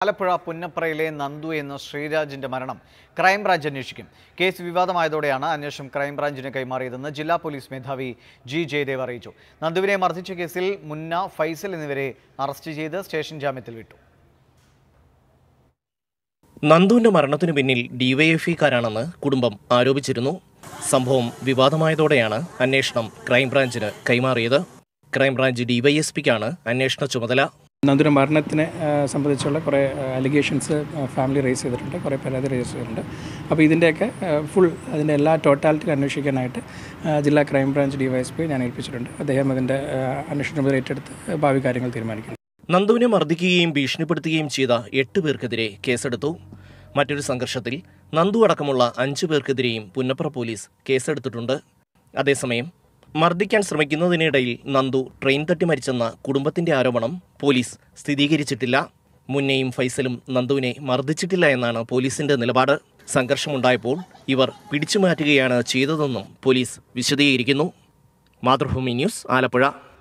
ആലപ്പുഴ പുന്നപ്രയിലെ നന്ദു എന്ന ശ്രീരാജിന്റെ മരണം ക്രൈംബ്രാഞ്ച് അന്വേഷിക്കും കേസ് വിവാദമായതോടെയാണ് അന്വേഷണം ക്രൈംബ്രാഞ്ചിന് കൈമാറിയതെന്ന് ജില്ലാ പോലീസ് മേധാവി ജി ജയദേവ് അറിയിച്ചു നന്ദുവിനെ മർദ്ദിച്ച കേസിൽ മുന്ന ഫൈസൽ എന്നിവരെ അറസ്റ്റ് ചെയ്ത് സ്റ്റേഷൻ ജാമ്യത്തിൽ വിട്ടു നന്ദുവിന്റെ മരണത്തിനു പിന്നിൽ ഡിവൈഎഫ്ഇക്കാരാണെന്ന് കുടുംബം ആരോപിച്ചിരുന്നു സംഭവം വിവാദമായതോടെയാണ് അന്വേഷണം ക്രൈംബ്രാഞ്ചിന് കൈമാറിയത് ക്രൈംബ്രാഞ്ച് ഡിവൈഎസ്പിക്കാണ് അന്വേഷണ ചുമതല നന്ദുര മരണത്തിനെ ആ, സംബന്ധിച്ചുള്ള കുറേ അലിഗേഷൻസ് ഫാമിലി റേസ് ചെയ്തിട്ടുണ്ട് കുറേ പരാതി റേസ് ചെയ്തിട്ടുണ്ട് അപ്പോൾ ഇതിൻ്റെയൊക്കെ ഫുൾ അതിൻ്റെ എല്ലാ ടോട്ടാലിറ്റി അന്വേഷിക്കാനായിട്ട് ആ, ജില്ലാ crime branch D Y S P ഞാൻ ഏൽപ്പിച്ചിട്ടുണ്ട് അദ്ദേഹം അതിൻ്റെ ആ, അന്വേഷണ ചുമതല ഏറ്റെടുത്ത് ഭാവി കാര്യങ്ങൾ തീരുമാനിക്കും നന്ദുവിനെ മർദ്ദിക്കുകയും ഭീഷണിപ്പെടുത്തുകയും ചെയ്ത എട്ട് പേർക്കെതിരെ കേസെടുത്തു മറ്റൊരു സംഘർഷത്തിൽ നന്ദു അടക്കമുള്ള അഞ്ചു പേർക്കെതിരെയും പുന്നപ്ര പോലീസ് കേസെടുത്തിട്ടുണ്ട് അതേസമയം മർദ്ദിക്കാൻ ശ്രമിക്കുന്നതിനിടയിൽ നന്ദു ട്രെയിൻ തട്ടി മരിച്ചെന്ന കുടുംബത്തിന്റെ ആരോപണം പോലീസ് സ്ഥിരീകരിച്ചിട്ടില്ല മുന്നയും ഫൈസലും നന്ദുവിനെ മർദ്ദിച്ചിട്ടില്ല എന്നാണ് പോലീസിന്റെ നിലപാട് സംഘർഷമുണ്ടായപ്പോൾ ഇവർ പിടിച്ചുമാറ്റുകയാണ് ചെയ്തതെന്നും പോലീസ് വിശദീകരിക്കുന്നു മാതൃഭൂമി ന്യൂസ് ആലപ്പുഴ